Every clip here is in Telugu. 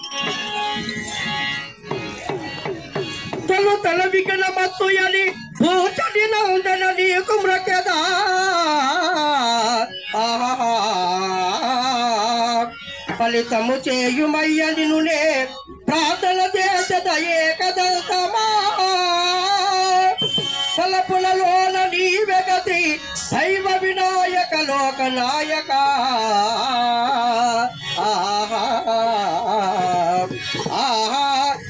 తను తల వికల మత్తు అని భూచడి నందన నీకు మ్రకెదా ఆహా ఫలితము చేయుమయ్య నినునే ప్రార్థన చేసద ఏకదంతమా తలపులలోన నీవే గతి దైవ వినాయక లోక నాయక ఆహా ఆహా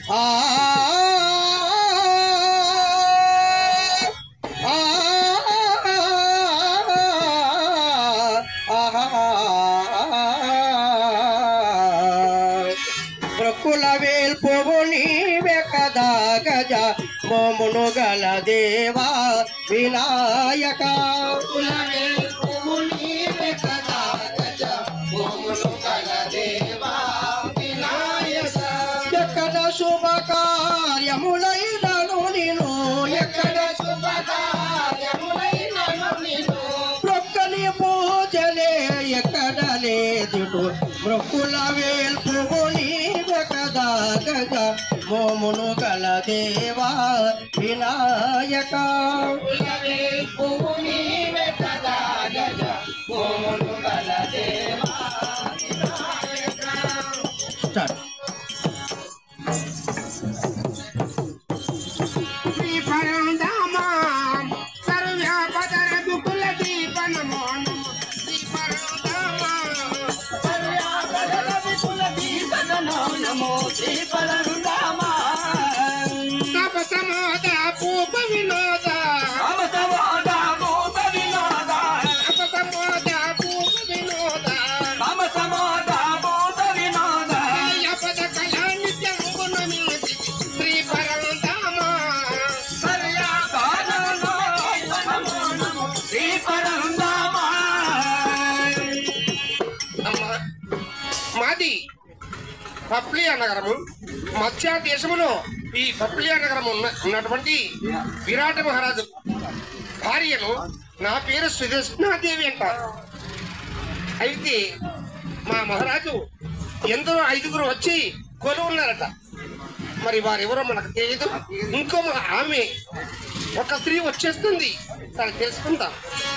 ప్రకుల వేల్పువు నీవే కదా గజ మోమును గల దేవా వినాయక ఎక్కడ శుభ కార్యములైనను నేను ఎక్కడ ప్రొక్కని పూజలే ఎక్కడ లేదుడు మృక్కుల వేల్పువు నీవే కదా గజ మోమును గల దేవా వినాయక స్టార్ట్ శ్రీ పరంధామా సర్వ్యాపదర దుకుల దీపనమో నమో శ్రీ పరంధామా తప సమోద పూప వినోద తప సమోద పూప వినోద యపద కళా నిత్యంబున నిలిచి శ్రీ పరంధామా అమ్మా, మాది పప్లియా నగరము మత్స్య దేశములో ఈ పప్లియా నగరం ఉన్న ఉన్నటువంటి విరాట మహారాజు భార్యను నా పేరు సుదర్శనాదేవి అంటారు అయితే మా మహారాజు ఎందరో ఐదుగురు వచ్చి కొలువున్నారట మరి వారెవరో మనకు తెలియదు ఇంకో మన ఆమె ఒక స్త్రీ వచ్చేస్తుంది తను తెలుసుకుందాం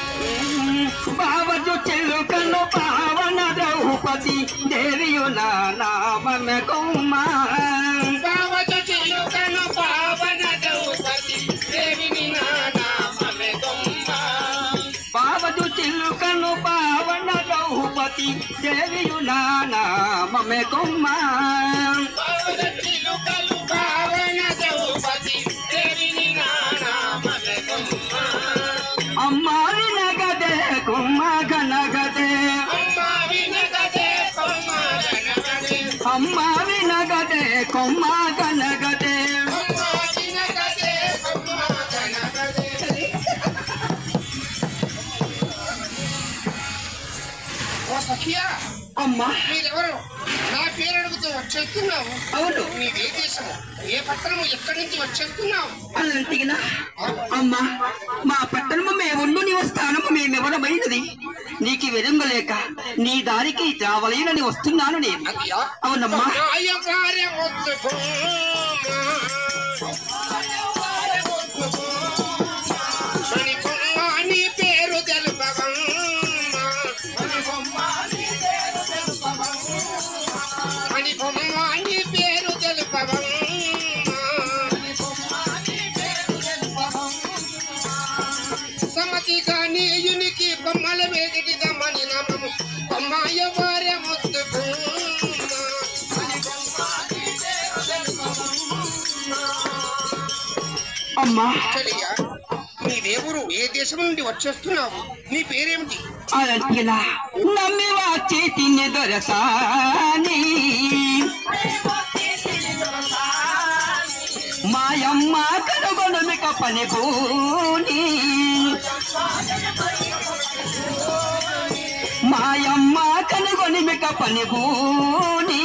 బావజు చిలుకను పావన ద్రౌపది దేవియు నా నామమె కొమ్మ పావన చిలుకను పావన ద్రౌపది దేవిని నా నామమే గొమ్మ. బావజు చిలుకను పావన ద్రౌపది దేవియు నా నామమె కొమ్మ పావన చిలుకలు పావన ద్రౌపది దేవిని నా నామమే గొమ్మ. అమ్మారి నగదే కొమ్మ గనగదే అమ్మా వినగదే కొమ్మ గణగదే. అమ్మారి నగదే కొమ్మ గనగదే అమ్మా వినగదే కొమ్మ గణగదే. ఓ సఖియా అమ్మా మీరెవరు నా పేరు అడుగుతూ వచ్చేస్తున్నావు అవును నీదే దేశము ఏ పట్టణము ఎక్కడి నుంచి వచ్చేస్తున్నావు అలంటిగిన అమ్మా మా పట్టణము మేముండు నివస్థానము మేమెవరమైనది నీకు వెరుంగలేక నీ దారికి రావలేనని వస్తున్నాను నేను అదియా అవునమ్మా రాయ భార్య వద్దుకో మణికొమ్మ నీ పేరు తెలుపవమ్మా మణికొమ్మ నీ పేరు తెలుపవమ్మా సమతిగా నీయునికి బొమ్మల వేదిటి దమ్మని నామము బొమ్మాయ భార్య ముద్దుకు అమ్మా చెలియా నీ దేవుడు ఏ దేశం నుండి వచ్చేస్తున్నావు నీ పేరేమిటి అలంటిగిన నమ్మి వచ్చి తిని దొరసాని మాయమ్మ కనుగొను మిక పని భూని మాయమ్మ కనుగొని మిక పని భూని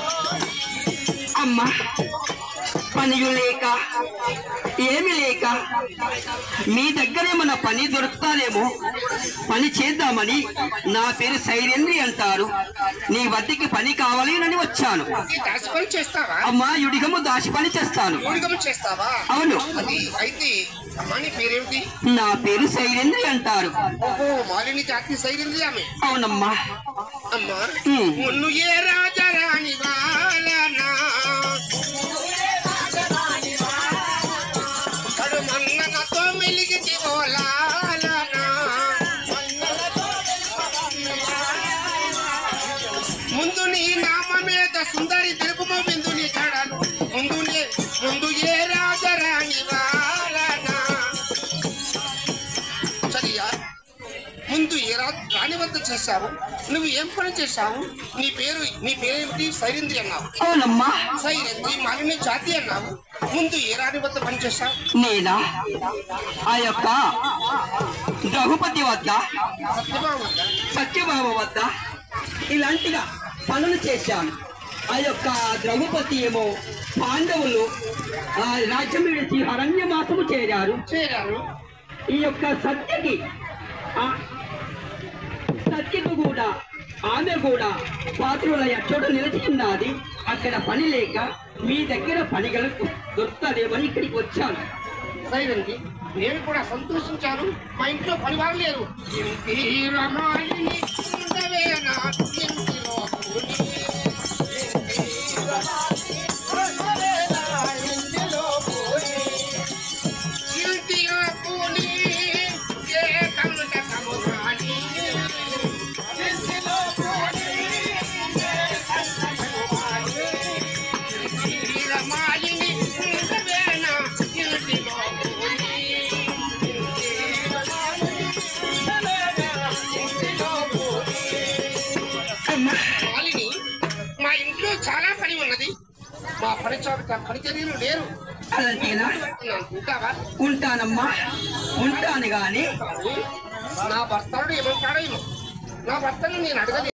అమ్మ పనియు లేక ఏమి లేక మీ దగ్గర ఏమన్నా పని దొరుకుతాదేమో పని చేద్దామని నా పేరు సైరేంద్రి అంటారు నీ వద్దకి పని కావాలి అని వచ్చాను ఈ దాసి పని చేస్తావా అమ్మా యుడిగము దాచి పని చేస్తాను ఊడిగం చేస్తావా అవును అది అయితే అమ్మా నీ పేరేమిటి నా పేరు సైరేంద్రి అంటారు ఓహో మాలిని జాతి సైరింది ఆమె అవునమ్మా అమ్మా ఉమ్. మున్ను ఏ రాజరాణి వాలనా కడు మన్ననతో మెలిగితి ఓలాలనా ముందు నీ నామమేద సుందరి తెలుపుమో బిందు నీ కడలు ముందు నే- ముందు ఏ రాజరాణి వాలనా సరియా ముందు ఏ రా రాణి వద్ద చేశావు నువ్వు ఏం పని చేశావు నీ పేరు నీ పేరేమిటి సైరింద్రి అన్నావు అవునమ్మా సైరింద్రి మాలిని జాతి అన్నావు ముందు ఏ రాణి వద్ద పని చేశావు నేనా ఆ యొక్క రఘుపతి వద్ద సత్యభామ వద్ద సత్యభామ వద్ద ఇలాంటిగా పనులు చేశాను ఆ యొక్క ద్రౌపది ఏమో పాండవులు ఆ రాజ్యం విడిచి అరణ్యమాసము చేరారు చేరారు ఈ యొక్క సత్యకి ఆ సత్యకు కూడా ఆమె కూడా పాత్రుల చోట నిలిచి ఉన్నది అక్కడ పని లేక మీ దగ్గర పనిగలకు దొరుకుతుందేమని ఇక్కడికి వచ్చాను సైరండి నేను కూడా సంతోషించాను మా ఇంట్లో పనివారు లేరు ఇంటి రమాయిని ఉండవేనా ఇంటిలో కూలి. ఇంటిలో కూలి, ఏ కనుక కమురాని. ఇంటి రమాయిని ఉండవేనా ఇంటిలో కూలి. మాలిని మా ఇంట్లో చాలా పని ఉన్నది మా పని చోట పనిచర్యలు లేరు అలాంటినా ఉంటావా ఉంటానమ్మా ఉంటాను గాని నా భర్తడు ఏమంటాడో ఏమో నా భర్తను నేను అడగలేదు